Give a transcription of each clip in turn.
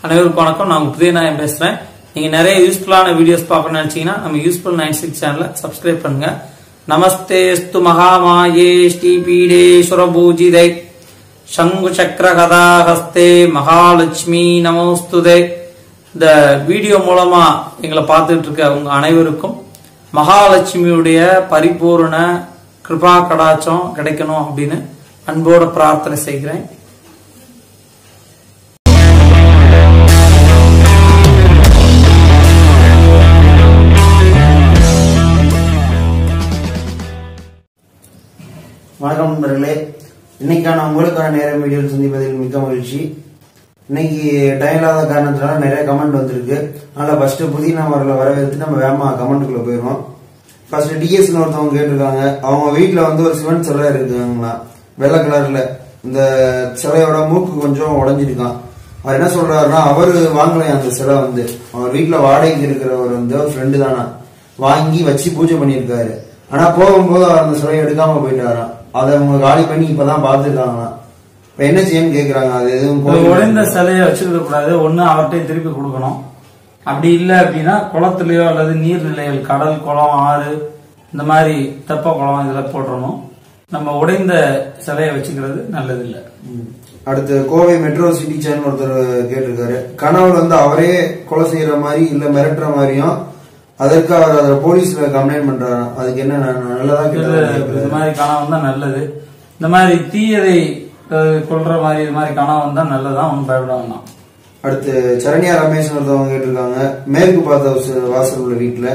அனைவருக்கும் வணக்கம் நான் உங்க புதியநாயகம் பேசுறேன் நீங்க நிறைய யூஸ்ஃபுல்லான வீடியோஸ் பார்க்கணும்னு நினைச்சீங்கன்னா நம்ம யூஸ்ஃபுல் நைன் சிக்ஸ் சேனலை சப்ஸ்கிரைப் பண்ணுங்க நமஸ்தேஸ்து மகாமாயே ஸ்ரீபீடேஸ்வர பூஜிதை சங்கு சக்கர கதாஹஸ்தே மகாலட்சுமி நமோஸ்துதே இந்த வீடியோ மூலமா எங்களை பார்த்துட்டு இருக்க உங்க அனைவருக்கும் மகாலட்சுமியுடைய பரிபூரண கிருபா கடாச்சம் கிடைக்கணும் அப்படின்னு அன்போட பிரார்த்தனை செய்கிறேன் வணக்கம் நண்பர்களே இன்னைக்கான உங்களுக்கான நேரம் வீடியோ சந்திப்பதில் மிக்க மகிழ்ச்சி இன்னைக்கு டைம் இல்லாத காரணத்தினால நிறைய கமெண்ட் வந்திருக்கு அதனால ஃபர்ஸ்ட் புதிய நம்பர்ல வரவேற்று நம்ம வேகமா கமெண்ட்டுக்குள்ள போயிடுவோம் ஃபர்ஸ்ட் டிஎஸ் ஒருத்தவங்க கேட்டிருக்காங்க அவங்க வீட்ல வந்து ஒரு சிவன் சிலை இருக்குங்களா வெள்ளை கலர்ல இந்த சிலையோட மூக்கு கொஞ்சம் உடைஞ்சிருக்கான் அவர் என்ன சொல்றாருன்னா அவரு வாங்கலையா அந்த சிலை வந்து அவர் வீட்ல வாடகைக்கு இருக்கிறவர் வந்து ஒரு ஃப்ரெண்டு தானா வாங்கி வச்சு பூஜை பண்ணியிருக்காரு ஆனா போகும்போது அவர் அந்த சிலையை எடுக்காம போயிட்டாராம் அதை அவங்க காலி பண்ணி இப்பதான் பாத்துருக்காங்களாம் இப்ப என்ன செய்யணும்னு கேக்குறாங்க அது எதுவும் ஒரு கோயில் உடைந்த சிலையை வச்சுக்க கூடாது ஒண்ணு அவர்கிட்ட திருப்பி கொடுக்கணும் அப்படி இல்ல அப்படின்னா குளத்துலயோ அல்லது நீர்நிலைகள் கடல் குளம் ஆறு இந்த மாதிரி தெப்ப குளம் இதுல போட்டுறணும் நம்ம உடைந்த சிலையை வச்சுக்கிறது நல்லது இல்ல ம். அடுத்து கோவை மெட்ரோ சிட்டி சேனல் ஒருத்தர் கேட்டிருக்காரு கனவுல வந்து அவரே கொலை செய்யற மாதிரி இல்ல மிரட்டுற மாதிரியும் அதற்கு அவர் அதை போலீஸ்ல கம்ப்ளைண்ட் பண்றாராம் அதுக்கு என்ன ந- நல்லதா இது கேட்டதா இந்த கேக்குறாரு. மாதிரி கனவு தான் நல்லது இந்த மாதிரி தீயதை அஹ், கொல்ற மாதிரி இது மாதிரி கனவு வந்தா நல்லதான் ஒன்றும் பயப்பட வேண்டாம் அடுத்து சரண்யா ரமேஷ் ஒருத்தவங்க கேட்டிருக்காங்க மேற்கு பார்த்த வாச- வாசல் உள்ள வீட்டுல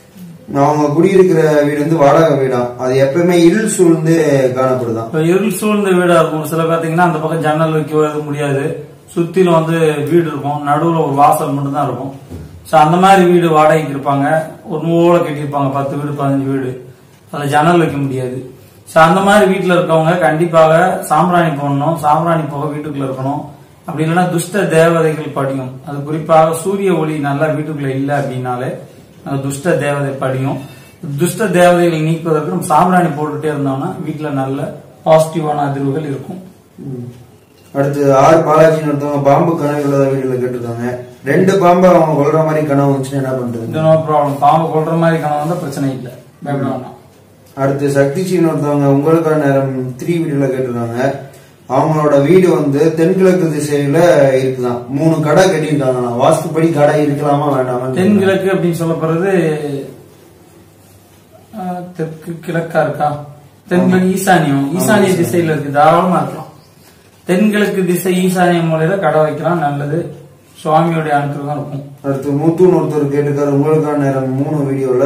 அவங்க குடியிருக்கிற வீடு வந்து வாடகை வீடாம் அது எப்பவுமே இருள் சூழ்ந்து காணப்படுதாம் இப்ப இருள் சூழ்ந்த வீடா இருக்கும் சில பாத்தீங்கன்னா அந்த பக்கம் ஜன்னல் வைக்க எதுவும் முடியாது சுத்திலும் வந்து வீடு இருக்கும் நடுவுல ஒரு வாசல் மட்டும் தான் இருக்கும் சோ அந்த மாதிரி வீடு வாடகைக்கு இருப்பாங்க ஒரு நூல கட்டியிருப்பாங்க பத்து வீடு பதினஞ்சு வீடு அதுல ஜன்னல் வைக்க முடியாது சோ அந்த மாதிரி வீட்டுல இருக்கவங்க கண்டிப்பாக சாம்பிராணி போடணும் சாம்பிராணி போக வீட்டுக்குள்ள இருக்கணும் அப்படி இல்லைன்னா துஷ்ட தேவதைகள் படியும் அது குறிப்பாக சூரிய ஒளி நல்லா வீட்டுக்குள்ள இல்ல அப்படின்னாலே அந்த துஷ்ட தேவதை படியும் துஷ்ட தேவதைகளை நீக்குவதற்கு நம்ம சாம்பிராணி போட்டுட்டே இருந்தோம்னா வீட்டுல நல்ல பாசிட்டிவான அதிர்வுகள் இருக்கும் ம். அடுத்து ஆர் பாலாஜின்னு ஒருத்தவங்க பாம்பு கனவு உள்ளதா வீடுல கேட்டிருக்காங்க ரெண்டு பாம்பு அவங்க கொல்ற மாதிரி கனவு வந்துச்சுன்னா என்ன பண்றது இந்த நோ ப்ராப்ளம் பாம்பு கொள்ற மாதிரி கனவு வந்தா பிரச்சனை இல்லை பயப்பட வேண்டாம் அடுத்து சக்தி சீன் ஒருத்தவங்க உங்களுக்கான நேரம் த்ரீ வீடுல கேட்டிருக்காங்க அவங்களோட வீடு வந்து தென்கிழக்கு திசையில இருக்குதான் மூணு கடை கட்டியிருக்காங்களாம் வாஸ்துப்படி கடை இருக்கலாமா வேண்டாமா தென்கிழக்கு அப்படின்னு சொல்லப்படுறது ஆஹ், தெற்கு கிழக்கா இருக்கா தென்கிழக்கு ஈசானியம் ஈசானிய திசையில இருக்கு தாராளமா இருக்கலாம் தென்கிழக்கு திசை ஈசானிய மூலையில கடை வைக்கலாம் நல்லது சுவாமியோடைய அனுகிரகம் இருக்கும் அடுத்து மூத்தூன்னு ஒருத்தர் கேட்டிருக்காரு உங்களுக்கான நேரம் மூணு வீடியோல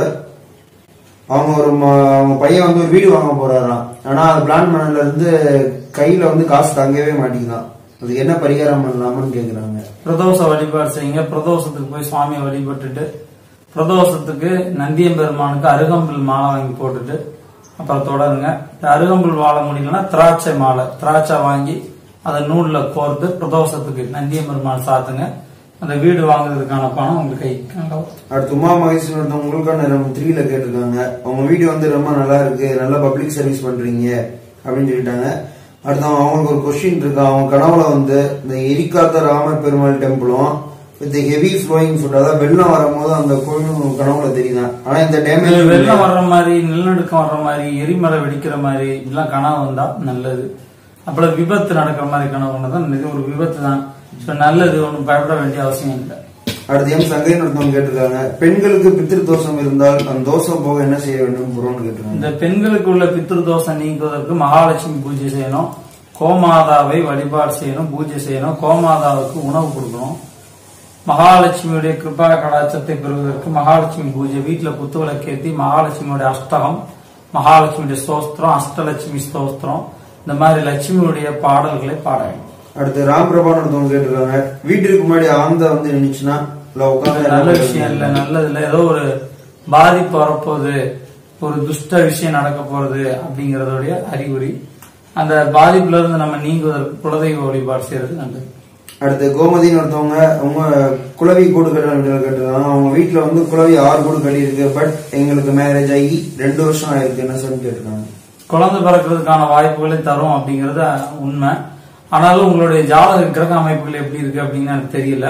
அவங்க ஒரு ம- அவங்க பையன் வந்து ஒரு வீடு வாங்க போறாராம் ஆனா அது பிளான் பண்ணதுல இருந்து கையில வந்து காசு தங்கவே மாட்டேங்குதான் அதுக்கு என்ன பரிகாரம் பண்ணலாம்னு கேக்குறாங்க பிரதோஷ வழிபாடு செய்யுங்க பிரதோஷத்துக்கு போய் சுவாமியை வழிபட்டுட்டு பிரதோஷத்துக்கு நந்தியம் பெருமானுக்கு அருகம்புல் மாலை வாங்கி போட்டுட்டு அப்புறம் தொடருங்க இந்த அருகம்புல் வாழை முடியலன்னா திராட்சை மாலை திராட்சை வாங்கி அதை நூல்ல கோர்த்து பிரதோஷத்துக்கு நந்தியம் பெருமாள் சாத்துங்க அந்த வீடு வாங்குறதுக்கான பணம் உங்க கைக்கு நல்லா வரும். அடுத்து உமா மகேஷன் ஒருத்தவங்க உங்களுக்கான நேரம் த்ரீல கேட்டிருக்காங்க அவங்க வீடியோ வந்து ரொம்ப நல்லா இருக்கு நல்ல பப்ளிக் சர்வீஸ் பண்றீங்க அப்படின்னு சொல்லிட்டாங்க அடுத்து அவங்க- அவங்களுக்கு ஒரு கொஸ்டின் இருக்கு அவங்க கனவுல வந்து இந்த எரிக்காத்த ராமர் பெருமாள் டெம்பிளும் வித் ஹெவி ஃப்ளோயிங் ஃபுட் அதாவது வெள்ளம் வரும்போது அந்த கோயிலும் கனவுல தெரியுதான் ஆனா இந்த டேமேஜ் வெள்ளம் வர்ற மாதிரி நிலநடுக்கம் வர்ற மாதிரி எரிமலை வெடிக்கிற மாதிரி இப்படிலாம் கனவு வந்தா நல்லது அப்புறம் விபத்து நடக்கிற மாதிரி கனவு வந்தா இது ஒரு விபத்து தான் So, நல்லது ஒன்றும் பயப்பட வேண்டிய அவசியம் இல்லை அடுத்து எம் சங்கைன்னு ஒருத்தவங்க கேட்டிருக்காங்க பெண்களுக்கு பித்திரு தோஷம் இருந்தால் அந்த தோஷம் போக என்ன செய்ய வேண்டும் புறம்னு கேட்டிருக்காங்க இந்த பெண்களுக்கு உள்ள பித்ரு தோஷம் நீங்குவதற்கு மகாலட்சுமி பூஜை செய்யணும் கோமாதாவை வழிபாடு செய்யணும் பூஜை செய்யணும் கோமாதாவுக்கு உணவு கொடுக்கணும் மகாலட்சுமியுடைய கிருபா கடாச்சத்தை பெறுவதற்கு மகாலட்சுமி பூஜை வீட்டுல குத்து விளக்கேத்தி மகாலட்சுமியுடைய அஷ்டகம் மகாலட்சுமியுடைய ஸ்தோத்திரம் அஷ்டலட்சுமி ஸ்தோத்திரம் இந்த மாதிரி லட்சுமியுடைய பாடல்களை பாட வேண்டும் அடுத்து ராம் பிரபான்னு ஒருத்தவங்க கேட்டிருக்காங்க வீட்டுக்கு முன்னாடி ஆந்த வந்து நின்னுச்சுன்னா இல்ல அது உட்காந்து நல்ல விஷயம் இல்ல நல்லது இல்ல ஏதோ ஒரு பாதிப்பு வரப்போகுது ஒரு துஷ்ட விஷயம் நடக்க போறது அப்படிங்கறதோடைய அறிகுறி அந்த பாதிப்புல இருந்து நம்ம நீங்குவதற்கு குலதெய்வ வழிபாடு செய்யறது நல்லது அடுத்து கோமதின்னு ஒருத்தவங்க உங்க குளவி கூடு கட்டணும் கேட்டிருக்காங்க அவங்க வீட்டுல வந்து குளவி ஆறு கூடு கட்டி இருக்கு பட் எங்களுக்கு மேரேஜ் ஆகி ரெண்டு வருஷம் ஆயிருக்கு என்ன சொல்லி கேட்டிருக்காங்க குழந்தை பிறக்கிறதுக்கான வாய்ப்புகளை தரும் அப்படிங்கறது உண்மை ஆனாலும் உங்களுடைய ஜாதக கிரக அமைப்புகள் எப்படி இருக்கு அப்படின்னு எனக்கு தெரியல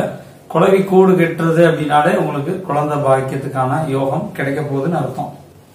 குளவி கூடு கெட்டுறது அப்படின்னாலே உங்களுக்கு குழந்தை பாக்கியத்துக்கான யோகம் கிடைக்க போகுதுன்னு அர்த்தம்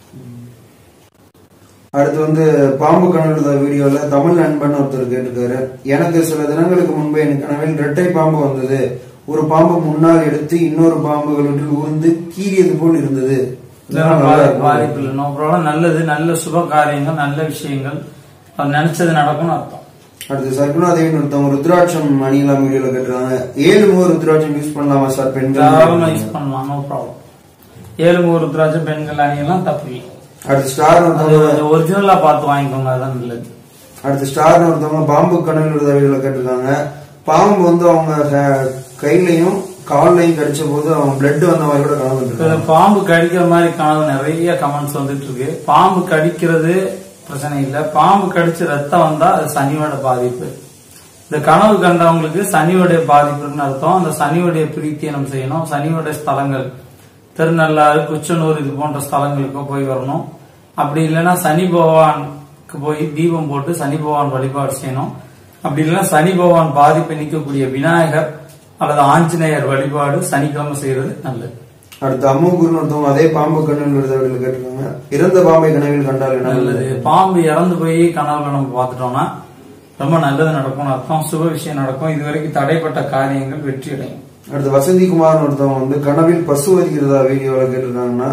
அடுத்து வந்து பாம்பு கணவெடுத்த வீடியோல தமிழ் நண்பன் ஒருத்தர் கேட்டிருக்காரு எனக்கு சில தினங்களுக்கு முன்பு என் கனவில் இரட்டை பாம்பு வந்தது ஒரு பாம்பு முன்னால் எடுத்து இன்னொரு பாம்புகளில் ஊர்ந்து கீறியது போல் இருந்தது இதெல்லாம் நல்லா இருக்கும். வாய்ப்பு இல்லை நோ ப்ராப்ளம் நல்லது நல்ல சுப காரியங்கள் நல்ல விஷயங்கள் அவர் நினைச்சது நடக்கும்னு அர்த்தம் அடுத்து சர்க்குணாதேவின் ஒருத்தவங்க ருத்ராட்சம் அணியலாம் வீடியோல கேட்டிருக்காங்க ஏழு முக ருத்ராட்சம் யூஸ் பண்ணலாமா சார் தாராளமா பெண்கள் யூஸ் பண்ணலாம் நோ ப்ராப்ளம் ஏழு மூணு ருத்ராட்சம் பெண்கள் அணியெல்லாம் தப்பு இல்லை அடுத்து ஸ்டார் அது ஒருத்தவங்க கொஞ்சம் ஒரிஜினலா பார்த்து வாங்கிக்கோங்க அதுதான் நல்லது அடுத்து ஸ்டார் ஒருத்தவங்க பாம்பு கணவில் விழுத வீடியோல கேட்டிருக்காங்க பாம்பு வந்து அவங்க ஹே- கையிலையும் கால்லையும் கடிச்ச போது அவங்க பிளட் வந்த மாதிரி கூட கனவு இப்ப வந்துருக்காங்க இந்த பாம்பு கடிக்கிற மாதிரி கனவு நிறைய கமெண்ட்ஸ் வந்துட்டு இருக்கு பாம்பு கடிக்கிறது பிரச்சனை இல்ல பாம்பு கடிச்சு ரத்தம் வந்தா அது சனியோட பாதிப்பு இந்த கனவு கண்டவங்களுக்கு சனியோடைய பாதிப்புன்னு அர்த்தம் அந்த சனியோடைய பிரீத்தியை நம்ம செய்யணும் சனியோடைய ஸ்தலங்கள் திருநள்ளாறு குச்சனூர் இது போன்ற ஸ்தலங்களுக்கோ போய் வரணும் அப்படி இல்லைன்னா சனி பகவானுக்கு போய் தீபம் போட்டு சனி பகவான் வழிபாடு செய்யணும் அப்படி இல்லைன்னா சனி பகவான் பாதிப்பை நீக்கக்கூடிய விநாயகர் அல்லது ஆஞ்சநேயர் வழிபாடு சனிக்கிழமை செய்யறது நல்லது அடுத்து அம்முகுருன்னு ஒருத்தவங்க அதே பாம்பு கண்ணில் விழுத வீடியோல கேட்டிருக்காங்க இறந்த பாம்பை கனவில் கண்டால் என்ன நல்லது பாம்பு இறந்து போய் கனவுல நம்ம பார்த்துட்டோம்னா ரொம்ப நல்லது நடக்கும்னு அர்த்தம் சுப விஷயம் நடக்கும் இதுவரைக்கும் தடைப்பட்ட காரியங்கள் வெற்றி அடையும் அடுத்து வசந்தி குமார்னு ஒருத்தவங்க வந்து கனவில் பசு வருகிறதா வீடியோல கேட்டிருக்காங்கன்னா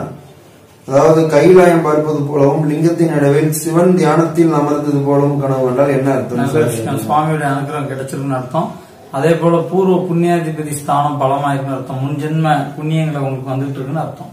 அதாவது கைலாயம் பார்ப்பது போலவும் லிங்கத்தின் நடுவில் சிவன் தியானத்தில் அமர்ந்தது போலவும் கனவு கண்டால் என்ன அர்த்தம் நல்ல சார்? விஷயம் சுவாமியோட அனுகிரகம் கிடைச்சிருக்குன்னு அர்த்தம் அதே போல பூர்வ புண்ணியாதிபதி ஸ்தானம் பலமாயிருக்குன்னு அர்த்தம் முன் ஜென்ம புண்ணியங்களை உங்களுக்கு வந்துட்டு இருக்குன்னு அர்த்தம்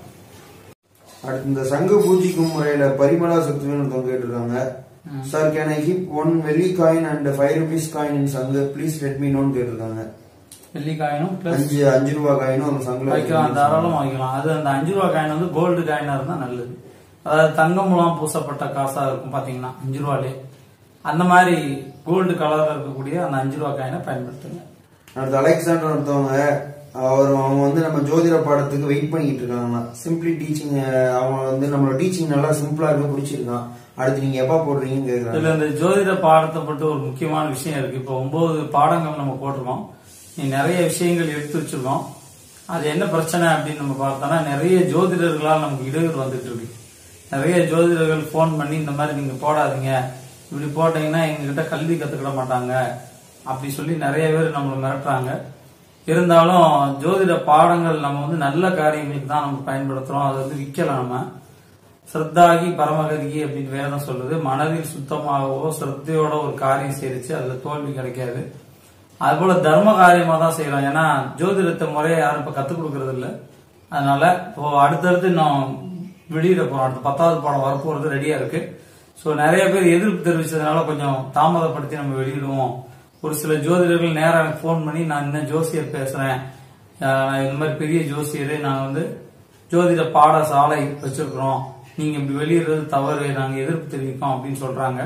அடுத்து இந்த சங்கு பூஜிக்கும் முறையில பரிமளா சத்துவன்னு ஒருத்தவங்க கேட்டிருக்காங்க sir can I keep one வெள்ளி coin and five rupees coin in சங்கு ப்ளீஸ் லெட் மீ நோன்னு கேட்டிருக்காங்க வெள்ளிக்காயினும் பிளஸ் அஞ்சு அஞ்சு ரூபாய் காயினும் அந்த சங்குல வைக்கலாம் தாராளமா வைக்கலாம் அது அந்த அஞ்சு ரூபா காயின் வந்து கோல்டு காயினா இருந்தா நல்லது அதாவது தங்கம் மூலம் பூசப்பட்ட காசா இருக்கும் பாத்தீங்கன்னா அஞ்சு ரூபாலே அந்த மாதிரி கோல்டு கலர்ல இருக்கக்கூடிய அந்த அஞ்சு ரூபா காயினை பயன்படுத்துங்க அடுத்து அலெக்சாண்டர் ஒருத்தவங்க அவர் அவங்க வந்து நம்ம ஜோதிட பாடத்துக்கு வெயிட் பண்ணிட்டு இருக்காங்கண்ணா சிம்பிளி டீச்சிங் அவங்க வந்து நம்மளோட டீச்சிங் நல்லா சிம்பிளா இருக்கு பிடிச்சிருக்கான் அடுத்து நீங்க எப்ப போடுறீங்கன்னு கேக்குறாங்க இதுல இந்த ஜோதிட பாடத்தை பற்றி ஒரு முக்கியமான விஷயம் இருக்கு இப்போ ஒன்பது பாடங்கள் நம்ம போட்டிருக்கோம் நீ நிறைய விஷயங்கள் எடுத்து வச்சிருக்கோம் அது என்ன பிரச்சனை அப்படின்னு நம்ம பார்த்தோம்னா நிறைய ஜோதிடர்களால் நமக்கு இடையூறு வந்துட்டு இருக்கு நிறைய ஜோதிடர்கள் ஃபோன் பண்ணி இந்த மாதிரி நீங்க போடாதீங்க இப்படி போட்டீங்கன்னா எங்ககிட்ட கல்வி கத்துக்கிட மாட்டாங்க அப்படி சொல்லி நிறைய பேர் நம்மளை மிரட்டுறாங்க இருந்தாலும் ஜோதிட பாடங்கள் நம்ம வந்து நல்ல காரியங்களுக்கு தான் நம்ம பயன்படுத்துறோம் அதை வந்து விற்கலாம் நம்ம சிரத்தாகி பரமகதிகி அப்படின்னு வேதம் சொல்லுது மனதில் சுத்தமாகவோ சிரத்தையோட ஒரு காரியம் செய்துச்சு அதுல தோல்வி கிடைக்காது அது போல தர்ம காரியமா தான் செய்யறோம் ஏன்னா ஜோதிடத்தை முறையை யாரும் இப்ப கத்துக் கொடுக்கறது இல்ல அதனால இப்போ அடுத்தடுத்து நான் வெளியிட போறோம் அடுத்த பத்தாவது பாடம் வரப்போறது ரெடியா இருக்கு சோ நிறைய பேர் எதிர்ப்பு தெரிவிச்சதுனால கொஞ்சம் தாமதப்படுத்தி நம்ம வெளியிடுவோம் ஒரு சில ஜோதிடர்கள் நேரா எனக்கு ஃபோன் பண்ணி நான் இன்னும் ஜோசியர் பேசுறேன் ஆஹ் இந்த மாதிரி பெரிய ஜோசியர் நான் வந்து ஜோதிட பாடசாலை வச்சிருக்கிறோம் நீங்க இப்படி வெளியிடுறது தவறு நாங்க எதிர்ப்பு தெரிவிக்கோம் அப்படின்னு சொல்றாங்க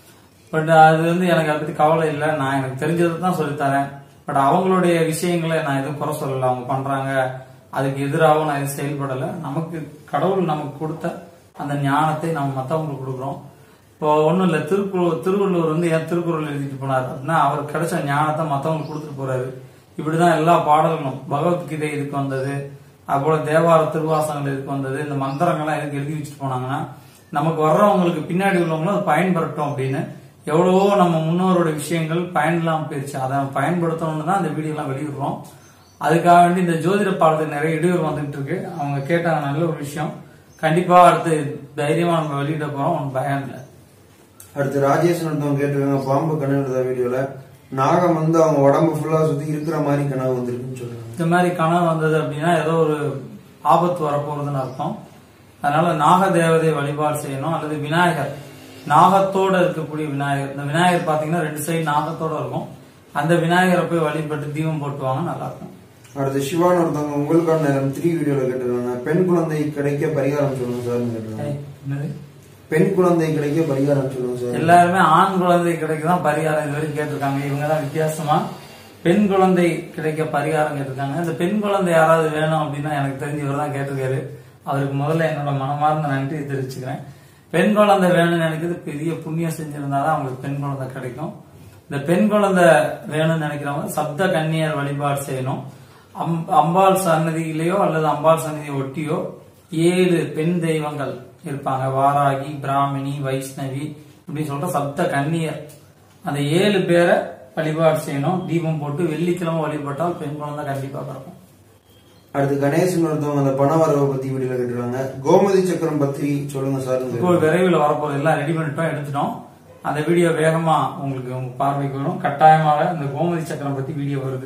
பட் அது வந்து எனக்கு அதை பத்தி கவலை இல்லை நான் எனக்கு தெரிஞ்சதை தான் சொல்லித்தரேன் பட் அவங்களுடைய விஷயங்களை நான் எதுவும் குறை சொல்லல அவங்க பண்றாங்க அதுக்கு எதிராகவும் நான் எதுவும் செயல்படல நமக்கு கடவுள் நமக்கு கொடுத்த அந்த ஞானத்தை நம்ம மத்தவங்களுக்கு கொடுக்குறோம் இப்போ ஒண்ணும் இல்ல திருக்குறள் திருவள்ளுவர் வந்து ஏன் திருக்குறள் எழுதிட்டு போனார் அப்படின்னா அவர் கிடைச்ச ஞானத்தை மத்தவங்களுக்கு கொடுத்துட்டு போறாரு இப்படிதான் எல்லா பாடல்களும் பகவத்கீதை இதுக்கு வந்தது அதுபோல தேவார திருவாசங்கள் இதுக்கு வந்தது இந்த மந்திரங்கள்லாம் எதுக்கு எழுதி வச்சுட்டு போனாங்கன்னா நமக்கு வர்றவங்களுக்கு பின்னாடி உள்ளவங்களும் அது பயன்பெறட்டும் அப்படின்னு எவ்வளவோ நம்ம முன்னோரோட விஷயங்கள் பயனில்லாம போயிருச்சு அதை நம்ம பயன்படுத்தணும்னு தான் இந்த வீடியோ எல்லாம் வெளியிடுறோம் அதுக்காக வேண்டி இந்த ஜோதிட பாடத்துக்கு நிறைய இடையூறு வந்துட்டு இருக்கு அவங்க கேட்டாங்க நல்ல ஒரு விஷயம் கண்டிப்பா அடுத்து தைரியமா நம்ம வெளியிட போறோம் ஒன்றும் பயம் இல்லை அடுத்து ராஜேஷ் ஒருத்தவங்க கேட்டிருக்காங்க பாம்பு கனவு வீடியோல நாகம் வந்து அவங்க உடம்பு ஃபுல்லா சுத்தி இருக்கிற மாதிரி கனவு வந்திருக்குன்னு சொல்றாங்க இந்த மாதிரி கனவு வந்தது அப்படின்னா ஏதோ ஒரு ஆபத்து வரப்போறதுன்னு அர்த்தம் அதனால நாக தேவதை வழிபாடு செய்யணும் அல்லது விநாயகர் நாகத்தோட இருக்கக்கூடிய விநாயகர் இந்த விநாயகர் பாத்தீங்கன்னா ரெண்டு சைடு நாகத்தோட இருக்கும் அந்த விநாயகரை போய் வழிபட்டு தீபம் போட்டுவாங்க நல்லா இருக்கும் அடுத்து சிவான் ஒருத்தவங்க உங்களுக்கான நேரம் த்ரீ வீடியோல கேட்டிருக்காங்க பெண் குழந்தை கிடைக்க பரிகாரம் சொல்லுங்க சார் கேட்டிருக்காங்க ஏய், என்னது? பெண் குழந்தை கிடைக்க பரிகாரம் சொல்லுங்க சார் எல்லாருமே ஆண் குழந்தை கிடைக்கதான் பரிகாரம் இது வரைக்கும் கேட்டிருக்காங்க இவங்க தான் வித்தியாசமா பெண் குழந்தை கிடைக்க பரிகாரம் கேட்டிருக்காங்க இந்த பெண் குழந்தை யாராவது வேணும் அப்படின்னா எனக்கு தெரிஞ்சு இவர் தான் கேட்டிருக்காரு அவருக்கு முதல்ல என்னோட மனமார்ந்த நன்றி தெரிவிச்சுக்கிறேன் பெண் குழந்தை வேணும்னு நினைக்கிறது பெரிய புண்ணியம் செஞ்சிருந்தாதான் அவங்களுக்கு பெண் குழந்தை கிடைக்கும் இந்த பெண் குழந்தை வேணும்னு நினைக்கிறவங்க சப்த கன்னியர் வழிபாடு செய்யணும் அம்- அம்பாள் சன்னதியிலேயோ அல்லது அம்பாள் சன்னதியை ஒட்டியோ ஏழு பெண் தெய்வங்கள் இருப்பாங்க வாராகி பிராமினி வைஷ்ணவி இப்படி சொல்ற சப்த கன்னியர் அந்த ஏழு பேரை வழிபாடு செய்யணும் தீபம் போட்டு வெள்ளிக்கிழமை வழிபட்டால் பெண் குழந்தை கண்டிப்பா பிறக்கும் அடுத்து கணேசன் ஒருத்தவங்க அந்த பண வரவை பத்தி வீடியோல கேட்டுருக்காங்க கோமதி சக்கரம் பத்தி சொல்லுங்க சார் இப்போ விரைவில் வரப்போகுது எல்லாம் ரெடி பண்ணிட்டோம் எடுத்துட்டோம் அந்த வீடியோ வேகமா உங்களுக்கு உங்க பார்வைக்கு வரும் கட்டாயமாக இந்த கோமதி சக்கரம் பத்தி வீடியோ வருது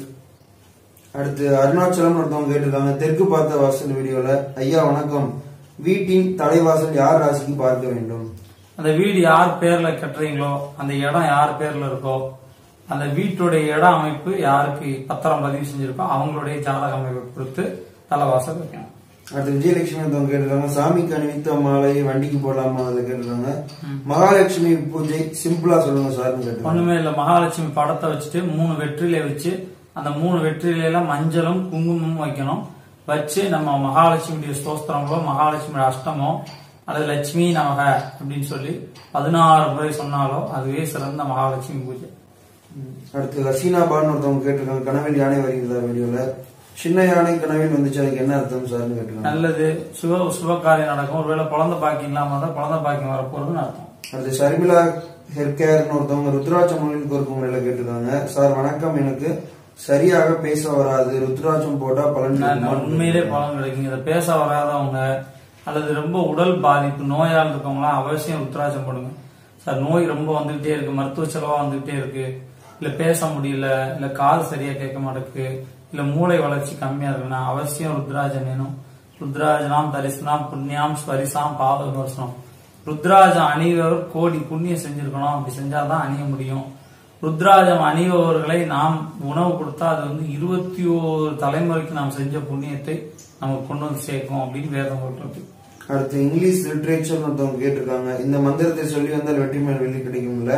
அடுத்து அருணாச்சலம் ஒருத்தவங்க கேட்டிருக்காங்க தெற்கு பார்த்த வாசல் வீடியோல ஐயா வணக்கம் வீட்டின் தலைவாசல் யார் ராசிக்கு பார்க்க வேண்டும் அந்த வீடு யார் பேர்ல கட்டுறீங்களோ அந்த இடம் யார் பேர்ல இருக்கோ அந்த வீட்டுடைய இட அமைப்பு யாருக்கு பத்திரம் பதிவு செஞ்சிருக்கோ அவங்களுடைய ஜாதக அமைப்பை பொறுத்து தலைவாசல் வைக்கணும் அடுத்து விஜயலட்சுமி ஒருத்தவங்க கேட்டிருக்காங்க சாமிக்கு அணிவித்த மாலை வண்டிக்கு போடலாமா அதுல கேட்டிருக்காங்க மகாலட்சுமி பூஜை சிம்பிளா சொல்லுங்க சார்னு கேட்டிருக்காங்க ஒண்ணுமே இல்ல மகாலட்சுமி படத்தை வச்சுட்டு மூணு வெற்றிலை வச்சு அந்த மூணு வெற்றிலையில மஞ்சளும் குங்குமமும் வைக்கணும் வச்சு நம்ம மகாலட்சுமியுடைய ஸ்தோத்திரங்களோ மகாலட்சுமி அஷ்டமோ அல்லது லட்சுமி நமக அப்படின்னு சொல்லி பதினாறு முறை சொன்னாலோ அதுவே சிறந்த மகாலட்சுமி பூஜை அடுத்து ஹசீனா பான் ஒருத்தவங்க கேட்டிருக்காங்க கனவில் யானை வருகிறதா வீடியோல சின்ன யானை கனவில் வந்துச்சு அதுக்கு என்ன அர்த்தம் சார்னு கேட்டிருக்காங்க நல்லது சுப சுபகாரியம் நடக்கும் ஒருவேளை குழந்தை பாக்கியம் இல்லாம இருந்தா குழந்தை பாக்கியம் வரப்போறதுன்னு அர்த்தம் அடுத்து ஷர்மிளா ஹெர் கேர்னு ஒருத்தவங்க ருத்ராட்சம் மொழியில் கோர்க்கும் முறையில கேட்டிருக்காங்க சார் வணக்கம் எனக்கு சரியாக பேச வராது ருத்ராட்சம் போட்டா பலன் நான் கிடைக்குமா? உண்மையிலே பலன் கிடைக்கும் இதை பேச வராதவங்க அல்லது ரொம்ப உடல் பாதிப்பு நோயால் இருக்கவங்களாம் அவசியம் உத்தராஜம் போடுங்க சார் நோய் ரொம்ப வந்துகிட்டே இருக்கு மருத்துவ செலவா வந்துகிட்டே இருக்கு இல்ல பேச முடியல இல்ல காது சரியா கேட்க மாட்டேங்குது இல்ல மூளை வளர்ச்சி கம்மியா இருக்குன்னா அவசியம் ருத்ராஜம் வேணும் ருத்ராஜனாம் தரிசனாம் புண்ணியாம் ஸ்வரிசாம் பாத விமர்சனம் ருத்ராஜம் அணிவர் கோடி புண்ணியம் செஞ்சிருக்கணும் அப்படி செஞ்சாதான் அணிய முடியும் ருத்ராஜம் அணிபவர்களை நாம் உணவு கொடுத்தா அது வந்து இருபத்தி ஓரு தலைமுறைக்கு நாம் செஞ்ச புண்ணியத்தை நமக்கு கொண்டு வந்து சேர்க்கும் அப்படின்னு வேதம் சொல்றது அடுத்து இங்கிலீஷ் லிட்ரேச்சர் ஒருத்தவங்க கேட்டிருக்காங்க இந்த மந்திரத்தை சொல்லி வந்தால் வெற்றி மேல் வெள்ளி கிடைக்கும்ல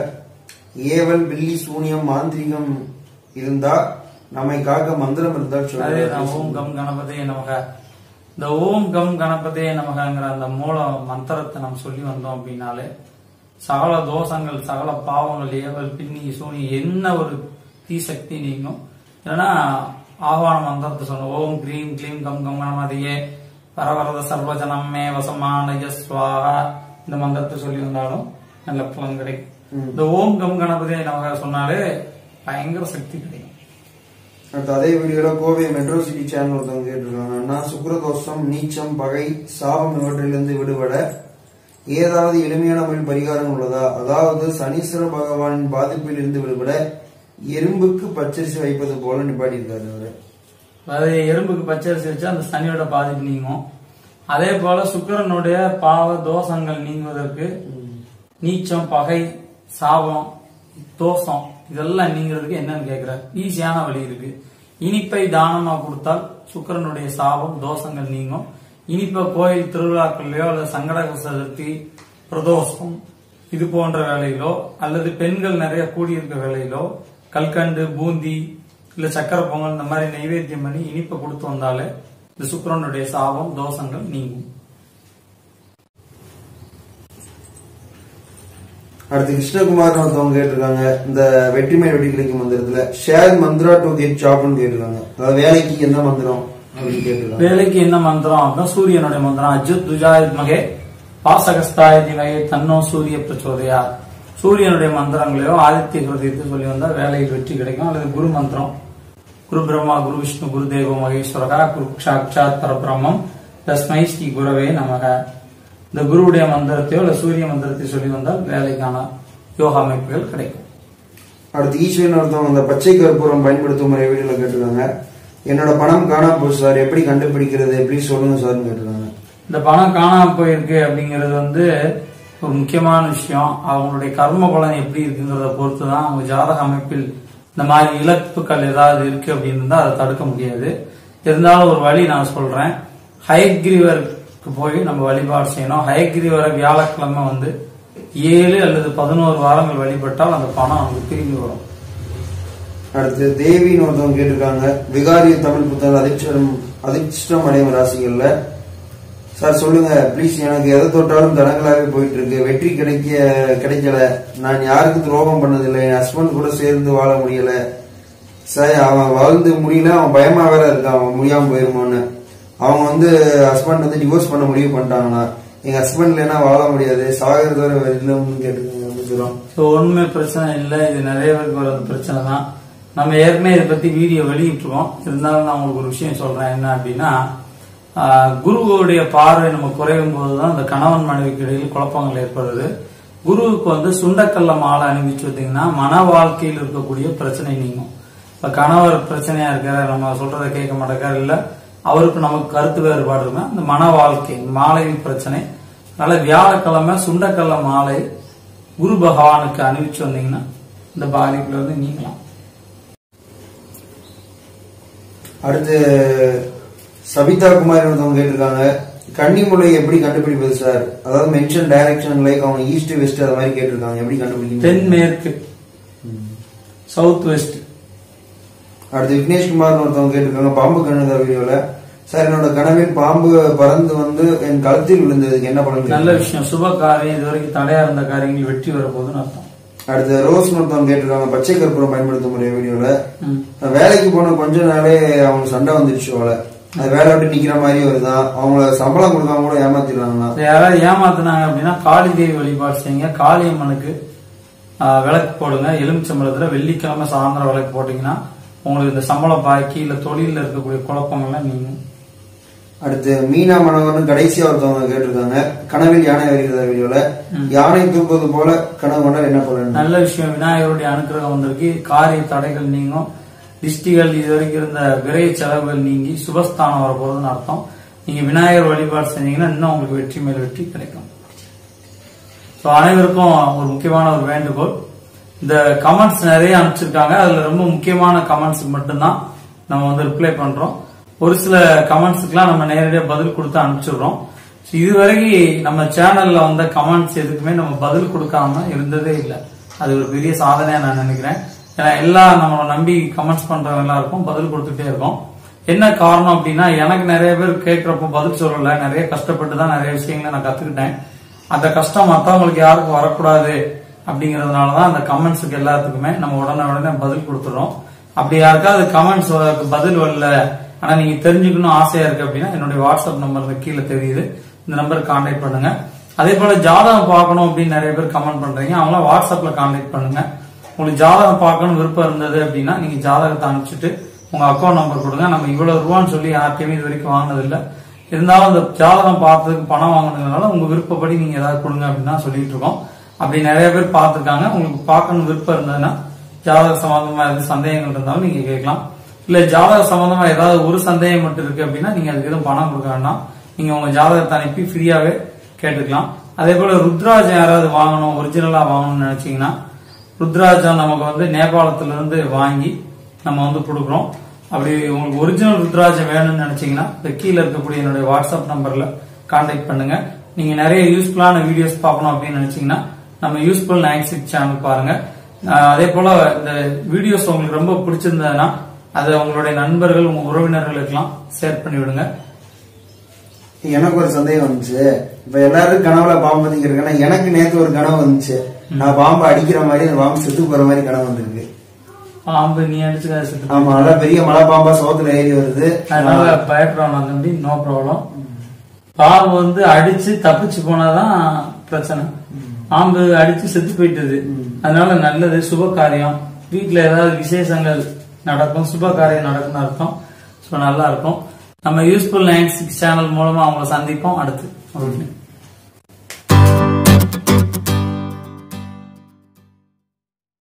ஏவல் பில்லி சூனியம் மாந்திரிகம் இருந்தா நம்மை காக்க மந்திரம் இருந்தால் அதே சொல்லுங்க தான் ஓம் கம் கணபதே நமக இந்த ஓம் கம் கணபதே நமகங்கிற அந்த மூல மந்திரத்தை நம்ம சொல்லி வந்தோம் அப்படின்னாலே சகல தோஷங்கள் சகல பாவங்கள் ஏவல் பின்னி சூனி என்ன ஒரு தீசக்தி நீங்கும் இல்லைன்னா ஆவான மந்திரத்தை சொல்லணும் ஓம் கிரீம் க்ளீம் கம் கம் கணபதியே பரவரத சர்வஜனமே வசமானய ஸ்வாஹா இந்த மந்திரத்தை சொல்லி வந்தாலும் நல்ல பலன் கிடைக்கும் இந்த ஓம் கம் கணபதியை நமக்கு சொன்னாலே பயங்கர சக்தி கிடைக்கும் அடுத்து அதே வீடியோல கோவை மெட்ரோ சிட்டி சேனல் ஒருத்தவங்க கேட்டிருக்காங்க அண்ணா சுக்கிரதோஷம் நீச்சம் பகை சாபம் இவற்றிலிருந்து விடுபட ஏதாவது எளிமையான முறையில் பரிகாரம் உள்ளதா அதாவது சனீஸ்வர பகவானின் பாதிப்பில் இருந்து விடுபட எறும்புக்கு பச்சரிசி வைப்பது போல நிப்பாட்டியிருக்காரு அவரு அதாவது எறும்புக்கு பச்சரிசி வச்சா அந்த சனியோட பாதிப்பு நீங்கும் அதே போல சுக்கிரனுடைய பாவ தோஷங்கள் நீங்குவதற்கு நீச்சம் பகை சாபம் தோஷம் இதெல்லாம் நீங்கிறதுக்கு என்னன்னு கேக்குற ஈஸியான வழி இருக்கு இனிப்பை தானமா கொடுத்தால் சுக்கிரனுடைய சாபம் தோஷங்கள் நீங்கும் இனிப்பை கோயில் திருவிழாக்கள்லயோ அல்லது சங்கடக சதுர்த்தி பிரதோஷம் இது போன்ற வேலையிலோ அல்லது பெண்கள் நிறைய கூடியிருக்க வேலையிலோ கல்கண்டு பூந்தி இல்ல சக்கரை பொங்கல் இந்த மாதிரி நைவேத்தியம் பண்ணி இனிப்பை கொடுத்து வந்தாலே இந்த சுக்கிரனுடைய சாபம் தோஷங்கள் நீங்கும் அடுத்து கிருஷ்ணகுமார் ஒருத்தவங்க கேட்டிருக்காங்க இந்த வெற்றிமை வெற்றி கிடைக்கும் மந்திரத்துல ஷேர் மந்த்ரா டு கெட் ஜாப்னு கேட்டிருக்காங்க அதாவது வேலைக்கு என்ன மந்திரம் அப்படின்னு கேட்டிருக்காங்க வேலைக்கு என்ன மந்திரம் அப்படின்னா சூரியனுடைய மந்திரம் அஜுத் துஜாயத் மகே பாசகஸ்தாய திவகே தன்னோ சூரிய பிரச்சோதயா சூரியனுடைய மந்திரங்களையோ ஆதித்ய ஹிருதயத்தை சொல்லி வந்தா வேலையில் வெற்றி கிடைக்கும் அல்லது குரு மந்திரம் குரு பிரம்மா குரு விஷ்ணு குரு தேவ மகேஸ்வரகா குரு சாட்சாத் பரபிரம்மம் தஸ்மை ஸ்ரீ குரவே நமக இந்த குருவுடைய மந்திரத்தையோ இல்ல சூரிய மந்திரத்தை சொல்லி வந்தால் வேலைக்கான யோகா அமைப்புகள் கிடைக்கும் அடுத்து ஈஸ்வரன் ஒருத்தவங்க அந்த பச்சை கற்பூரம் பயன்படுத்தும் முறை வீடியோல கேட்டிருக்காங்க என்னோட பணம் காணாம போச்சு சார் எப்படி கண்டுபிடிக்கிறது எப்படி சொல்லுங்க சார்னு கேட்டிருக்காங்க இந்த பணம் காணாம போயிருக்கு அப்படிங்கிறது வந்து ஒரு முக்கியமான விஷயம் அவங்களுடைய கர்ம பலன் எப்படி இருக்குங்கிறத பொறுத்து தான் அவங்க ஜாதக அமைப்பில் இந்த மாதிரி இழப்புகள் ஏதாவது இருக்கு அப்படின்னு இருந்தா அதை தடுக்க முடியாது இருந்தாலும் ஒரு வழி நான் சொல்றேன் ஹயக்ரீவருக்கு போய் நம்ம வழிபாடு செய்யணும் ஹயக்ரீவரை வியாழக்கிழமை வந்து ஏழு அல்லது பதினோரு வாரங்கள் வழிபட்டால் அந்த பணம் நமக்கு திரும்பி வரும் அடுத்து தேவின்னு ஒருத்தவங்க கேட்டிருக்காங்க விகாரி தமிழ் புத்தகம் அதிர்ஷ்டம் அதிர்ஷ்டம் அடையும் ராசிகள்ல சார் சொல்லுங்க ப்ளீஸ் எனக்கு எதை தொட்டாலும் தடங்களாவே போயிட்டு இருக்கு வெற்றி கிடைக்க கிடைக்கல நான் யாருக்கும் துரோகம் பண்ணதில்லை என் ஹஸ்பண்ட் கூட சேர்ந்து வாழ முடியல சரி அவன் வாழ்ந்து முடியல அவன் பயமா வேற இருக்கான் அவன் முடியாம போயிருமோன்னு அவங்க வந்து ஹஸ்பண்ட் வந்து டிவோர்ஸ் பண்ண முடிவு பண்ணிட்டாங்கன்னா எங்க ஹஸ்பண்ட் இல்லைன்னா வாழ முடியாது சாகிறது வரை இல்லைன்னு கேட்டுருக்காங்க சொல்லுவோம் ஸோ ஒண்ணுமே பிரச்சனை இல்லை இது நிறைய பேருக்கு வர பிரச்சனை தான் நம்ம ஏற்கனவே இதை பத்தி வீடியோ வெளியிட்டிருக்கோம் இருந்தாலும் நான் உங்களுக்கு ஒரு விஷயம் சொல்றேன் என்ன அப்படின்னா ஆஹ், குருவுடைய பார்வை நம்ம குறையும் போதுதான் இந்த கணவன் மனைவிக்கு இடையில் குழப்பங்கள் ஏற்படுது குருவுக்கு வந்து சுண்டக்கல்ல மாலை அணிவிச்சு வந்தீங்கன்னா மன வாழ்க்கையில் இருக்கக்கூடிய பிரச்சனை நீங்கும் இப்ப கணவர் பிரச்சனையா இருக்காரு நம்ம சொல்றதை கேட்க மாட்டேங்காரு இல்ல அவருக்கு நமக்கு கருத்து வேறுபாடு இருக்குன்னா இந்த மன வாழ்க்கை மாலையின் பிரச்சனை அதனால வியாழக்கிழமை சுண்டக்கல்ல மாலை குரு பகவானுக்கு அணிவிச்சு வந்தீங்கன்னா இந்த பாதிப்புல இருந்து நீங்கலாம் அடுத்து சபிதா குமார் ஒருத்தவங்க கேட்டிருக்காங்க கன்னிமுலை எப்படி கண்டுபிடிப்பது சார் அதாவது மென்ஷன் டைரக்ஷன் லைக் அவங்க ஈஸ்ட் வெஸ்ட் அது மாதிரி கேட்டிருக்காங்க எப்படி கண்டுபிடிக்கணும் தென்மேற்கு சவுத் வெஸ்ட் அடுத்து விக்னேஷ்குமார் ஒருத்தவங்க கேட்டிருக்காங்க பாம்பு கண்ணுதா வீடியோல சார் என்னோட கனவில் பாம்பு பறந்து வந்து என் கழுத்தில் விழுந்ததுக்கு என்ன பலன் நல்ல விஷயம் சுப காரியம் இது வரைக்கும் தடையா இருந்த காரியங்கள் வெற்றி வரப்போகுதுன்னு அர்த்தம் அடுத்து ரோஸ் ஒருத்தவங்க கேட்டிருக்காங்க பச்சை கற்பூரம் பயன்படுத்த முடியும் வீடியோல ம். நான் வேலைக்கு போன கொஞ்ச நாளே அவங்க சண்டை வந்துருச்சு போல அது வேலை விட்டு நிக்கிற மாதிரி வருதான் அவங்கள சம்பளம் கொடுக்காம கூட ஏமாத்திடுறாங்களா இப்ப யாராவது ஏமாத்துனாங்க அப்படின்னா காளி தேவி வழிபாடு செய்யுங்க காளியம்மனுக்கு ஆஹ், விளக்கு போடுங்க எலுமிச்சம்பழத்துல வெள்ளிக்கிழமை சாயந்தரம் விளக்கு போட்டீங்கன்னா உங்களுக்கு இந்த சம்பளம் பாக்கி இல்ல தொழில இருக்கக்கூடிய குழப்பங்கள்லாம் நீங்கும் அடுத்து மீனா மனோகர்னு கடைசியா ஒருத்தவங்க கேட்டிருக்காங்க கனவில் யானை வருகிறதா வீடியோல யானை தூக்குவது போல கனவு கொண்டால் என்ன பலன் நல்ல விஷயம் விநாயகருடைய அனுக்கிரகம் வந்திருக்கு காரிய தடைகள் நீங்கும் திஷ்டிகள் இது வரைக்கும் இருந்த விரைய செலவுகள் நீங்கி சுபஸ்தானம் வரப்போறதுன்னு அர்த்தம் நீங்க விநாயகர் வழிபாடு செஞ்சீங்கன்னா இன்னும் உங்களுக்கு வெற்றி மேல் வெற்றி கிடைக்கும் ஸோ அனைவருக்கும் ஒரு முக்கியமான ஒரு வேண்டுகோள் இந்த கமெண்ட்ஸ் நிறைய அனுப்பிச்சிருக்காங்க அதுல ரொம்ப முக்கியமான கமெண்ட்ஸுக்கு மட்டும்தான் நம்ம வந்து ரிப்ளை பண்றோம் ஒரு சில கமெண்ட்ஸுக்குலாம் நம்ம நேரடியாக பதில் கொடுத்து அனுப்பிச்சிடுறோம் So, இதுவரைக்கும் நம்ம சேனல்ல வந்த கமெண்ட்ஸ் எதுக்குமே நம்ம பதில் கொடுக்காம இருந்ததே இல்லை அது ஒரு பெரிய சாதனையா நான் நினைக்கிறேன் ஏன்னா எல்லா நம்மளை நம்பி கமெண்ட்ஸ் பண்றவங்க எல்லாருக்கும் பதில் கொடுத்துட்டே இருக்கோம் என்ன காரணம் அப்படின்னா எனக்கு நிறைய பேர் கேட்கறப்போ பதில் சொல்லல நிறைய கஷ்டப்பட்டு தான் நிறைய விஷயங்களை நான் கத்துக்கிட்டேன் அந்த கஷ்டம் மற்றவங்களுக்கு யாருக்கும் வரக்கூடாது அப்படிங்கறதுனால தான் அந்த கமெண்ட்ஸுக்கு எல்லாத்துக்குமே நம்ம உடனே உடனே பதில் கொடுத்துறோம் அப்படி யாருக்காவது கமெண்ட்ஸ் பதில் வரல ஆனா நீங்க தெரிஞ்சுக்கணும் ஆசையா இருக்கு அப்படின்னா என்னுடைய வாட்ஸ்அப் நம்பர் கீழே தெரியுது இந்த நம்பருக்கு கான்டாக்ட் பண்ணுங்க அதே போல ஜாதகம் பார்க்கணும் அப்படின்னு நிறைய பேர் கமெண்ட் பண்றீங்க அவங்களாம் வாட்ஸ்அப்ல கான்டாக்ட் பண்ணுங்க உங்களுக்கு ஜாதகம் பார்க்கணும் விருப்பம் இருந்தது அப்படின்னா நீங்க ஜாதகத்தை அனுப்பிச்சிட்டு உங்க அக்கௌண்ட் நம்பர் கொடுங்க நம்ம இவ்வளவு ரூபான்னு சொல்லி யார்கிட்டயுமே இது வரைக்கும் வாங்கினது இல்ல இருந்தாலும் அந்த ஜாதகம் பார்த்ததுக்கு பணம் வாங்கினதுனால உங்க விருப்பப்படி நீங்க ஏதாவது கொடுங்க அப்படின்னு தான் சொல்லிட்டு இருக்கோம் அப்படி நிறைய பேர் பார்த்திருக்காங்க உங்களுக்கு பார்க்கணும் விருப்பம் இருந்ததுன்னா ஜாதக சம்பந்தமா எது சந்தேகங்கள் இருந்தாலும் நீங்க கேட்கலாம் இல்ல ஜாதக சம்பந்தமா ஏதாவது ஒரு சந்தேகம் மட்டும் இருக்கு அப்படின்னா நீங்க அதுக்கு எதுவும் பணம் கொடுக்க வேண்டாம் நீங்க உங்க ஜாதகத்தை அனுப்பி ஃப்ரீயாவே கேட்டுக்கலாம் அதே போல ருத்ராஜம் யாராவது வாங்கணும் ஒரிஜினலா வாங்கணும்னு நினைச்சீங்கன்னா ருத்ராஜம் நமக்கு வந்து நேபாளத்துல இருந்து வாங்கி நம்ம வந்து கொடுக்குறோம் அப்படி உங்களுக்கு ஒரிஜினல் ருத்ராஜம் வேணும்னு நினைச்சீங்கன்னா இந்த கீழே இருக்கக்கூடிய என்னுடைய வாட்ஸ்அப் நம்பர்ல கான்டாக்ட் பண்ணுங்க நீங்க நிறைய யூஸ்ஃபுல்லான வீடியோஸ் பார்க்கணும் அப்படின்னு நினைச்சீங்கன்னா நம்ம யூஸ்ஃபுல் நைன் சிக்ஸ் சேனல் பாருங்க அஹ் அதே போல இந்த வீடியோஸ் உங்களுக்கு ரொம்ப பிடிச்சிருந்ததுன்னா அதை உங்களுடைய நண்பர்கள் உங்க உறவினர்களுக்கெல்லாம் ஷேர் பண்ணி விடுங்க எனக்கு ஒரு சந்தேகம் வந்துச்சு இப்ப எல்லாரும் கனவுல பாம்பு வந்துருக்கேன்னா எனக்கு நேத்து ஒரு கனவு வந்துச்சு நான் பாம்பு அடிக்கிற மாதிரி அந்த பாம்பு செத்து போற மாதிரி கனவு வந்திருக்கு பாம்பு நீ அடிச்சு காசு செத்து ஆமா நல்லா பெரிய மலை பாம்பா சோத்துல ஏறி வருது அதனால பயப்படணும் தம்பி நோ ப்ராப்ளம் பாம்பு வந்து அடிச்சு தப்பிச்சு போனாதான் பிரச்சனை பாம்பு அடிச்சு செத்து போயிட்டது அதனால நல்லது சுப காரியம் வீட்டுல ஏதாவது விசேஷங்கள் நடக்கும் சுப காரியம் நடக்கும்னு அர்த்தம் ஸோ நல்லா இருக்கும் நம்ம யூஸ்ஃபுல் நைன் சிக்ஸ் சேனல் மூலமா அவங்கள சந்திப்போம் அடுத்து ஓகே